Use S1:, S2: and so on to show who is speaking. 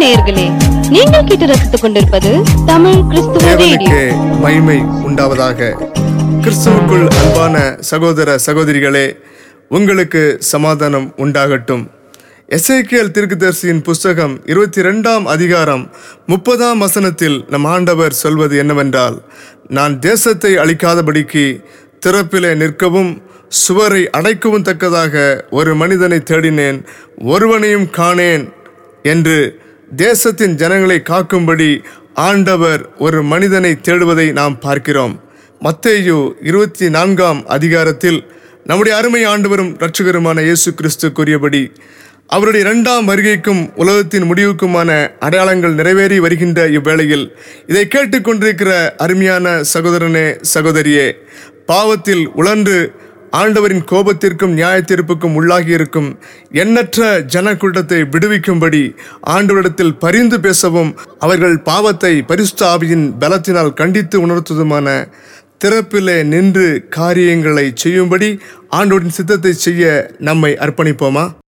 S1: நேயர்களே நீங்கள் கேட்டு ரசித்துக் கொண்டிருப்பது தமிழ் கிறிஸ்துவ ரேடியோ
S2: தேவனுக்கு மகிமை உண்டாவதாக கிறிஸ்துவுக்குள் அன்பான சகோதர சகோதரிகளே உங்களுக்கு சமாதானம் உண்டாகட்டும் எசேக்கியேல் தீர்க்கதரிசியின் புஸ்தகம் இருபத்தி ரெண்டாம் அதிகாரம் முப்பதாம் வசனத்தில் நம் ஆண்டவர் சொல்வது என்னவென்றால் நான் தேசத்தை அழிக்காதபடிக்கு திறப்பிலே நிற்கவும் சுவரை அடைக்கவும் தக்கதாக ஒரு மனிதனை தேடினேன் ஒருவனையும் காணேன் என்று தேசத்தின் ஜனங்களை காக்கும்படி ஆண்டவர் ஒரு மனிதனை தேடுவதை நாம் பார்க்கிறோம் மத்தேயு இருபத்தி நான்காம் அதிகாரத்தில் நம்முடைய அருமை ஆண்டவரும் இரட்சகருமான இயேசு கிறிஸ்து கூறியபடி அவருடைய இரண்டாம் வருகைக்கும் உலகத்தின் முடிவுக்குமான அடையாளங்கள் நிறைவேறி வருகின்ற இவ்வேளையில் இதை கேட்டுக்கொண்டிருக்கிற அருமையான சகோதரனே சகோதரியே பாவத்தில் உழன்று ஆண்டவரின் கோபத்திற்கும் நியாய தீர்ப்புக்கும் உள்ளாகி இருக்கும் எண்ணற்ற ஜனக்கூட்டத்தை விடுவிக்கும்படி ஆண்டவரிடத்தில் பரிந்து பேசவும் அவர்கள் பாவத்தை பரிசுத்த ஆவியின் பலத்தினால் கண்டித்து உணர்த்துவதுமான திறப்பிலே நின்று காரியங்களை செய்யும்படி ஆண்டவரின் சித்தத்தை செய்ய நம்மை அர்ப்பணிப்போமா